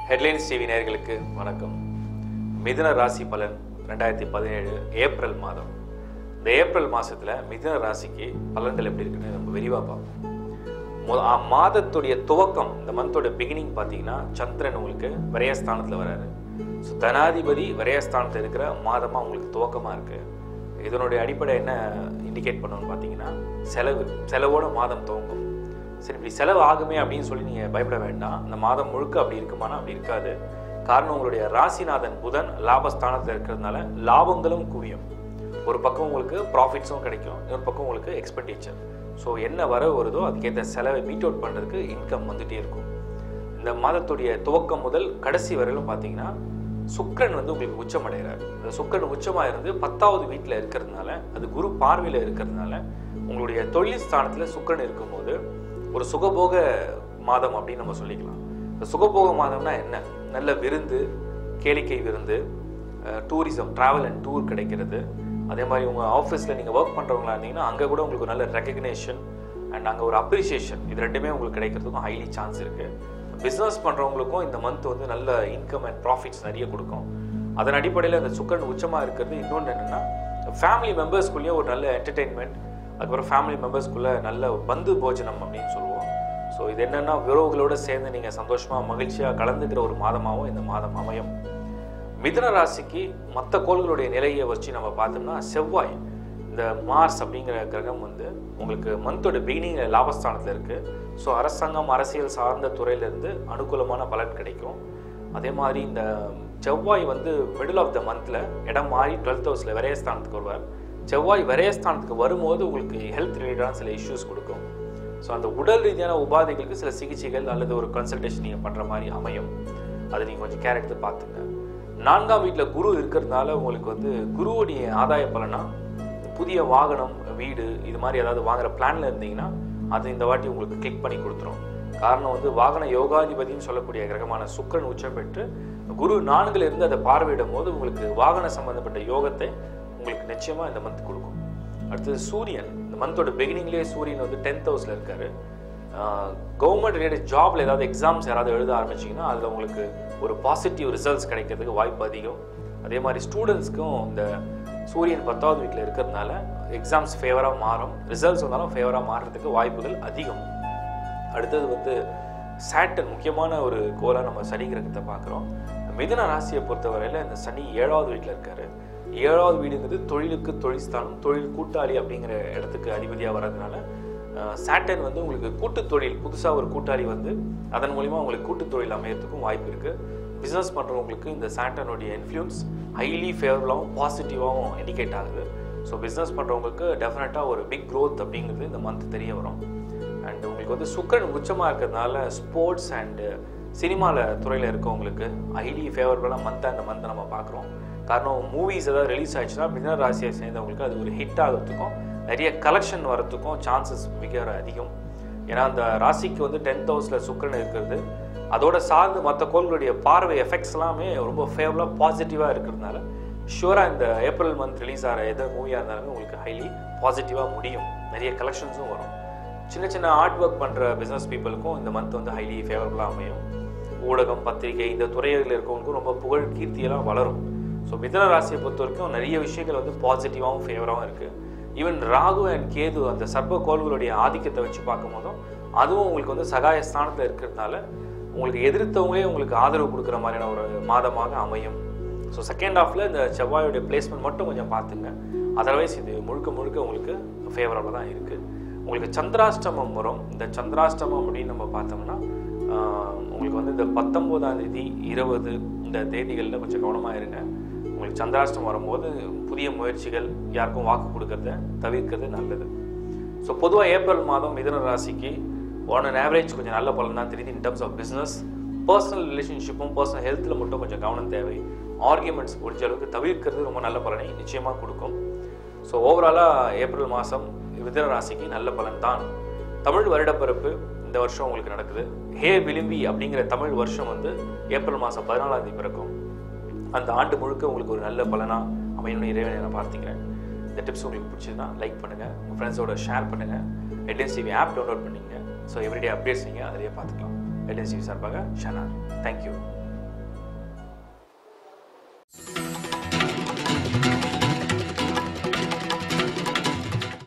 headlines TV நேயர்களுக்கு வணக்கம் மிதுன ராசி பலன் ரெண்டாயிரத்தி பதினேழு ஏப்ரல் மாதம் இந்த ஏப்ரல் மாதத்தில் மிதுன ராசிக்கு பலன்கள் எப்படி இருக்குன்னு நம்ம விரிவாக பார்ப்போம் மொ- ஆ, மாதத்துடைய துவக்கம் இந்த மந்தோட பிகினிங் பார்த்தீங்கன்னா சந்திரன் உங்களுக்கு விரயஸ்தானத்தில் வராரு ஸோ தனாதிபதி விரயஸ்தானத்தில் இருக்கிற மாதமாக உங்களுக்கு துவக்கமாக இருக்குது இதனுடைய அடிப்படை என்ன இண்டிகேட் பண்ணணும்னு பார்த்தீங்கன்னா செலவு செலவோட மாதம் துவங்கும் சரி இப்படி செலவு ஆகுமே அப்படின்னு சொல்லி நீங்கள் பயப்பட வேண்டாம் இந்த மாதம் முழுக்க அப்படி இருக்குமானா அப்படி இருக்காது காரணம் உங்களுடைய ராசிநாதன் புதன் லாபஸ்தானத்தில் இருக்கிறதுனால லாபங்களும் குவியும் ஒரு பக்கம் உங்களுக்கு ப்ராஃபிட்ஸும் கிடைக்கும் இன்னொரு பக்கம் உங்களுக்கு எக்ஸ்பெண்டிச்சர் ஸோ என்ன வரவு வருதோ அதுக்கேற்ற செலவை மீட் அவுட் பண்ணுறதுக்கு இன்கம் வந்துகிட்டே இருக்கும் இந்த மாதத்துடைய துவக்கம் முதல் கடைசி வரையிலும் பார்த்தீங்கன்னா சுக்கிரன் வந்து உங்களுக்கு உச்சம் அடைகிறார் அந்த சுக்கிரன் உச்சமாக இருந்து பத்தாவது வீட்டில் இருக்கிறதுனால அது குரு பார்வையில் இருக்கிறதுனால உங்களுடைய தொழில் ஸ்தானத்தில் சுக்கிரன் இருக்கும்போது ஒரு சுகபோக மாதம் அப்படின்னு நம்ம சொல்லிக்கலாம் இந்த சுகபோக மாதம்னா என்ன நல்ல விருந்து கேளிக்கை விருந்து டூரிசம் ட்ராவல் அண்ட் டூர் கிடைக்கிறது அதே மாதிரி உங்கள் ஆஃபீஸில் நீங்கள் ஒர்க் பண்ணுறவங்களா இருந்தீங்கன்னா அங்கே கூட உங்களுக்கு ஒரு நல்ல ரெக்கக்னேஷன் அண்ட் அங்கே ஒரு அப்ரிசியேஷன் இது ரெண்டுமே உங்களுக்கு கிடைக்கிறதுக்கும் ஹைலி சான்ஸ் இருக்குது பிஸ்னஸ் பண்ணுறவங்களுக்கும் இந்த மந்த் வந்து நல்ல இன்கம் அண்ட் ப்ராஃபிட்ஸ் நிறைய கொடுக்கும் அதன் அடிப்படையில் அந்த சுக்கரன் உச்சமாக இருக்கிறது இன்னொன்று என்னென்னா ஃபேமிலி மெம்பர்ஸ்குள்ளேயும் ஒரு நல்ல என்டர்டெயின்மெண்ட் அதுக்கப்புறம் ஃபேமிலி மெம்பர்ஸ்குள்ளே நல்ல பந்து போஜனம் அப்படின்னு சொல்லுவோம் ஸோ இது என்னென்னா உறவுகளோடு சேர்ந்து நீங்கள் சந்தோஷமாக மகிழ்ச்சியாக கலந்துக்கிற ஒரு மாதமாகவும் இந்த மாதம் அமையும் மிதுன ராசிக்கு மற்ற கோள்களுடைய நிலையை வச்சு நம்ம பார்த்தோம்னா செவ்வாய் இந்த மார்ஸ் அப்படிங்கிற கிரகம் வந்து உங்களுக்கு மந்தோட பிகினிங் லாபஸ்தானத்தில் இருக்குது ஸோ அரசாங்கம் அரசியல் சார்ந்த துறையிலேருந்து அனுகூலமான பலன் கிடைக்கும் அதே மாதிரி இந்த செவ்வாய் வந்து மிடில் ஆஃப் த மந்தில் இடம் மாறி டுவெல்த் ஹவுஸில் விரயஸ்தானத்துக்கு வருவார் செவ்வாய் விரயஸ்தானத்துக்கு வரும்போது உங்களுக்கு ஹெல்த் ரிலேட்டடான சில இஷ்யூஸ் கொடுக்கும் ஸோ அந்த உடல் ரீதியான உபாதைகளுக்கு சில சிகிச்சைகள் அல்லது ஒரு கன்சல்டேஷன் நீங்கள் பண்ணுற மாதிரி அமையும் அதை நீங்கள் கொஞ்சம் கேர் எடுத்து பார்த்துங்க நான்காம் வீட்டில் குரு இருக்கிறதுனால உங்களுக்கு வந்து குருவுடைய ஆதாய பலனா புதிய வாகனம் வீடு இது மாதிரி ஏதாவது வாங்குற பிளான்ல இருந்தீங்கன்னா அது இந்த வாட்டி உங்களுக்கு கிளிக் பண்ணி கொடுத்துரும் காரணம் வந்து வாகன யோகாதிபதினு சொல்லக்கூடிய கிரகமான சுக்கிரன் உச்சம் பெற்று குரு நான்குல இருந்து அதை பார்வையிடும் போது உங்களுக்கு வாகன சம்பந்தப்பட்ட யோகத்தை உங்களுக்கு நிச்சயமா இந்த மந்த் கொடுக்கும் அடுத்தது சூரியன் இந்த மந்தோட பிகினிங்லேயே சூரியன் வந்து டென்த் ஹவுஸ்ல இருக்காரு கவர்மெண்ட் ரிலேட்டட் ஜாப்ல ஏதாவது எக்ஸாம்ஸ் யாராவது எழுத ஆரம்பிச்சிங்கன்னா அதில் உங்களுக்கு ஒரு பாசிட்டிவ் ரிசல்ட்ஸ் கிடைக்கிறதுக்கு வாய்ப்பு அதிகம் அதே மாதிரி ஸ்டூடெண்ட்ஸ்க்கும் இந்த சூரியன் பத்தாவது வீட்டில் இருக்கிறதுனால எக்ஸாம்ஸ் ஃபேவராக மாறும் ரிசல்ட்ஸ் வந்தாலும் ஃபேவராக மாறுறதுக்கு வாய்ப்புகள் அதிகம் அடுத்தது வந்து சாட்டன் முக்கியமான ஒரு கோலாக நம்ம சனி கிரகத்தை பார்க்குறோம் மிதுன ராசியை பொறுத்தவரையில் இந்த சனி ஏழாவது வீட்டில் இருக்காரு ஏழாவது வீடுங்கிறது தொழிலுக்கு தொழில் ஸ்தானம் தொழில் கூட்டாளி அப்படிங்கிற இடத்துக்கு அதிபதியாக வர்றதுனால சாட்டன் வந்து உங்களுக்கு கூட்டு தொழில் புதுசாக ஒரு கூட்டாளி வந்து அதன் மூலிமா உங்களுக்கு கூட்டு தொழில் அமையறதுக்கும் வாய்ப்பு இருக்குது பிஸ்னஸ் பண்ணுறவங்களுக்கு இந்த சாட்டனுடைய இன்ஃப்ளூயன்ஸ் ஹைலி ஃபேவரபுளாகவும் பாசிட்டிவாகவும் இண்டிகேட் ஆகுது ஸோ பிஸ்னஸ் பண்ணுறவங்களுக்கு டெஃபினட்டாக ஒரு பிக் growth அப்படிங்கிறது இந்த மந்த் தெரிய வரும் அண்ட் உங்களுக்கு வந்து சுக்கரன் உச்சமாக இருக்கிறதுனால ஸ்போர்ட்ஸ் அண்டு சினிமாவில் துறையில் இருக்கவங்களுக்கு ஹைலி ஃபேவரபுளாக மந்த் அந்த மந்த் நம்ம பார்க்குறோம் காரணம் மூவிஸ் ஏதாவது ரிலீஸ் ஆயிடுச்சுன்னா மிதன ராசியை சேர்ந்தவங்களுக்கு அது ஒரு ஹிட் ஆகிறதுக்கும் நிறைய கலெக்ஷன் வரதுக்கும் சான்சஸ் மிக அதிகம் ஏன்னா அந்த ராசிக்கு வந்து டென்த் ஹவுஸில் சுக்கரன் இருக்கிறது அதோட சார்ந்து மற்ற கோள்களுடைய பார்வை எஃபெக்ட்ஸ் எல்லாமே ரொம்ப ஃபேவரபுளாக பாசிட்டிவாக இருக்கிறதுனால ஷூராக இந்த ஏப்ரல் மந்த் ரிலீஸ் ஆகிற எந்த மூவியாக இருந்தாலுமே உங்களுக்கு ஹைலி பாசிட்டிவாக முடியும் நிறைய கலெக்ஷன்ஸும் வரும் சின்ன சின்ன ஆர்ட் ஒர்க் பண்ணுற பிஸ்னஸ் பீப்புளுக்கும் இந்த மந்த் வந்து ஹைலி ஃபேவரபுளாக அமையும் ஊடகம் பத்திரிகை இந்த துறையில் இருக்கவங்களுக்கும் ரொம்ப புகழ் கீர்த்தியெல்லாம் வளரும் ஸோ மிதன ராசியை பொறுத்த வரைக்கும் நிறைய விஷயங்கள் வந்து பாசிட்டிவாகவும் ஃபேவராகவும் இருக்குது ஈவன் ராகு அண்ட் கேது அந்த சர்ப்ப கோள்களுடைய ஆதிக்கத்தை வச்சு பார்க்கும்போதும் அதுவும் உங்களுக்கு வந்து சகாய ஸ்தானத்தில் இருக்கிறதுனால உங்களுக்கு எதிர்த்தவங்களே உங்களுக்கு ஆதரவு கொடுக்குற மாதிரியான ஒரு மாதமாக அமையும் ஸோ செகண்ட் ஹாஃபில் இந்த செவ்வாயோடைய பிளேஸ்மெண்ட் மட்டும் கொஞ்சம் பார்த்துங்க அதர்வைஸ் இது முழுக்க முழுக்க உங்களுக்கு ஃபேவரபுளாக தான் இருக்குது உங்களுக்கு சந்திராஷ்டமம் வரும் இந்த சந்திராஷ்டமம் அப்படின்னு நம்ம பார்த்தோம்னா ஆஹ், உங்களுக்கு வந்து இந்த பத்தொம்போதாம் தேதி இருபது இந்த தேதிகளில் கொஞ்சம் கவனமாக இருங்க உங்களுக்கு சந்திராஷ்டம் வரும்போது புதிய முயற்சிகள் யாருக்கும் வாக்கு கொடுக்கறத தவிர்க்கிறது நல்லது ஸோ பொதுவாக ஏப்ரல் மாதம் மிதுன ராசிக்கு ஒன் அண்ட் ஆவரேஜ் கொஞ்சம் நல்ல பலன் தான் தெரியுது in terms of business personal ரிலேஷன்ஷிப்பும் பர்சனல் ஹெல்த்தில் மட்டும் கொஞ்சம் கவனம் தேவை ஆர்கியூமெண்ட்ஸ் முடிஞ்ச அளவுக்கு தவிர்க்கிறது ரொம்ப நல்ல பலனை நிச்சயமாக கொடுக்கும் ஸோ ஓவராலாக ஏப்ரல் மாதம் மிதுன ராசிக்கு நல்ல பலன் தான் தமிழ் வருடப்பிறப்பு இந்த வருஷம் உங்களுக்கு நடக்குது ஹே விளிம்பி அப்படிங்கிற தமிழ் வருஷம் வந்து ஏப்ரல் மாதம் பதினாலாம் தேதி பிறக்கும் அந்த ஆண்டு முழுக்க உங்களுக்கு ஒரு நல்ல பலனாக அமையணும்னு இறைவனை நான் பார்த்துக்கிறேன் இந்த டிப்ஸ் உங்களுக்கு பிடிச்சதுன்னா லைக் பண்ணுங்கள் உங்கள் ஃப்ரெண்ட்ஸோட ஷேர் பண்ணுங்கள் எல்என்சிவி ஆப் டவுன்லோட் பண்ணிங்க ஸோ எவ்ரிடே அப்டேட்ஸ் நீங்கள் அதிலே பார்த்துக்கலாம் எல்என்சிவி சார்பாக ஷனார் தேங்க்யூ